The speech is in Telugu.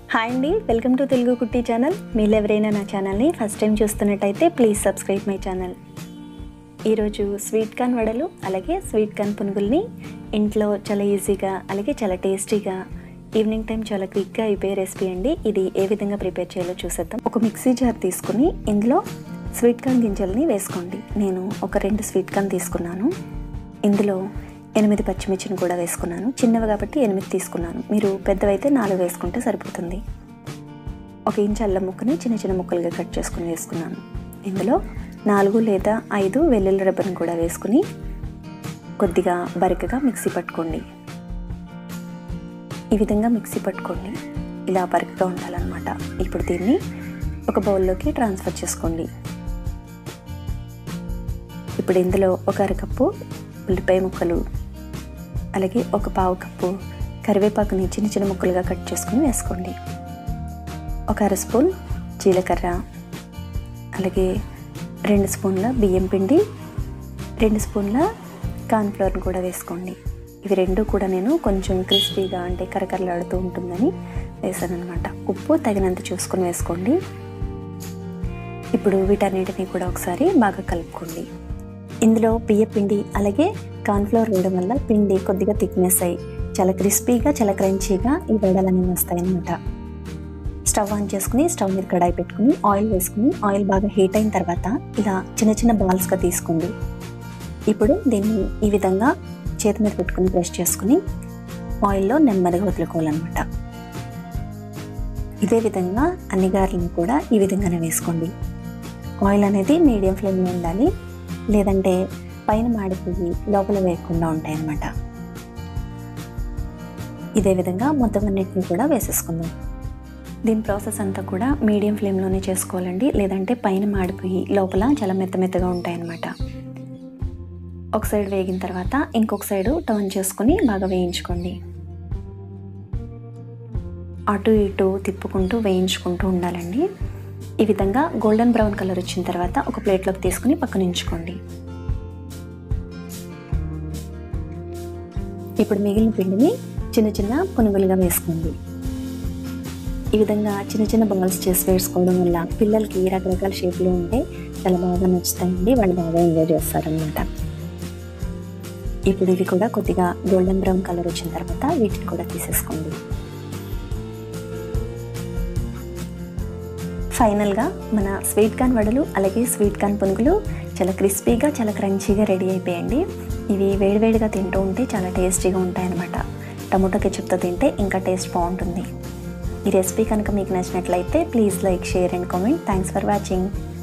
హాయ్ అండి వెల్కమ్ టు తెలుగు కుట్టి ఛానల్ మీరు ఎవరైనా నా ఛానల్ని ఫస్ట్ టైం చూస్తున్నట్టయితే ప్లీజ్ సబ్స్క్రైబ్ మై ఛానల్ ఈరోజు స్వీట్ కార్న్ వడలు అలాగే స్వీట్ కార్న్ పునుగుల్ని ఇంట్లో చాలా ఈజీగా అలాగే చాలా టేస్టీగా ఈవినింగ్ టైం చాలా క్విక్గా అయిపోయే రెసిపీ అండి ఇది ఏ విధంగా ప్రిపేర్ చేయాలో చూసేద్దాం ఒక మిక్సీ జార్ తీసుకుని ఇందులో స్వీట్ కార్న్ గింజల్ని వేసుకోండి నేను ఒక రెండు స్వీట్ కార్న్ తీసుకున్నాను ఇందులో ఎనిమిది పచ్చిమిర్చిని కూడా వేసుకున్నాను చిన్నవి కాబట్టి ఎనిమిది తీసుకున్నాను మీరు పెద్దవైతే నాలుగు వేసుకుంటే సరిపోతుంది ఒక ఇంచు అల్లం ముక్కని చిన్న చిన్న ముక్కలుగా కట్ చేసుకుని వేసుకున్నాను ఇందులో నాలుగు లేదా ఐదు వెల్లుల్లి రబ్బర్ని కూడా వేసుకుని కొద్దిగా బరికగా మిక్సీ పట్టుకోండి ఈ విధంగా మిక్సీ పట్టుకోండి ఇలా బరికగా ఉండాలన్నమాట ఇప్పుడు దీన్ని ఒక బౌల్లోకి ట్రాన్స్ఫర్ చేసుకోండి ఇప్పుడు ఇందులో ఒక అరకప్పు ఉల్లిపాయ ముక్కలు అలాగే ఒక పావు కప్పు కరివేపాకుని చిన్న చిన్న ముక్కలుగా కట్ చేసుకుని వేసుకోండి ఒక అర స్పూన్ జీలకర్ర అలాగే రెండు స్పూన్ల బియ్యం పిండి రెండు స్పూన్ల కార్న్ఫ్లవర్ని కూడా వేసుకోండి ఇవి రెండు కూడా నేను కొంచెం క్రిస్పీగా అంటే కరకరలాడుతూ ఉంటుందని వేసాను అనమాట ఉప్పు తగినంత చూసుకొని వేసుకోండి ఇప్పుడు వీటన్నిటిని కూడా ఒకసారి బాగా కలుపుకోండి ఇందులో బియ్య పిండి అలాగే కార్న్ఫ్లవర్ వేయడం వల్ల పిండి కొద్దిగా థిక్నెస్ అయ్యి చాలా క్రిస్పీగా చాలా క్రంచీగా ఈ వడలు అనేవి వస్తాయన్నమాట స్టవ్ ఆన్ చేసుకుని స్టవ్ మీద కడాయి పెట్టుకుని ఆయిల్ వేసుకుని ఆయిల్ బాగా హీట్ అయిన తర్వాత ఇలా చిన్న చిన్న బాల్స్గా తీసుకోండి ఇప్పుడు దీన్ని ఈ విధంగా చేతి మీద పెట్టుకుని బ్రష్ చేసుకుని ఆయిల్లో నెమ్మదిగా వదులుకోవాలన్నమాట ఇదే విధంగా అన్ని గారెలను కూడా ఈ విధంగానే వేసుకోండి ఆయిల్ అనేది మీడియం ఫ్లేమ్లో ఉండాలి లేదంటే పైన మాడిపోయి లోపల వేయకుండా ఉంటాయన్నమాట ఇదే విధంగా మొత్తం అన్నిటిని కూడా వేసేసుకుందాం దీని ప్రాసెస్ అంతా కూడా మీడియం ఫ్లేమ్లోనే చేసుకోవాలండి లేదంటే పైన మాడిపోయి లోపల చాలా మెత్త మెత్తగా ఉంటాయన్నమాట ఒక సైడ్ వేగిన తర్వాత ఇంకొక సైడు టర్న్ చేసుకొని బాగా వేయించుకోండి అటు ఇటు తిప్పుకుంటూ వేయించుకుంటూ ఉండాలండి ఈ విధంగా గోల్డెన్ బ్రౌన్ కలర్ వచ్చిన తర్వాత ఒక ప్లేట్లోకి తీసుకుని పక్కన ఉంచుకోండి ఇప్పుడు మిగిలిన పిండిని చిన్న చిన్న పునుగులుగా వేసుకోండి ఈ విధంగా చిన్న చిన్న బాల్స్ చేసి వేసుకోవడం వల్ల పిల్లలకి రకరకాల షేప్లో ఉంటే చాలా బాగా నచ్చుతాయండి వాళ్ళు బాగా ఎంజాయ్ చేస్తారనమాట ఇప్పుడు ఇవి కూడా కొద్దిగా గోల్డెన్ బ్రౌన్ కలర్ వచ్చిన తర్వాత వీటిని కూడా తీసేసుకోండి ఫైనల్గా మన స్వీట్ కార్న్ వడలు అలాగే స్వీట్ కార్న్ పునుగులు చాలా క్రిస్పీగా చాలా క్రంచీగా రెడీ అయిపోయండి ఇవి వేడివేడిగా తింటూ ఉంటే చాలా టేస్టీగా ఉంటాయన్నమాట టమోటో కెచప్తో తింటే ఇంకా టేస్ట్ బాగుంటుంది ఈ రెసిపీ కనుక మీకు నచ్చినట్లయితే please like share and comment thanks for watching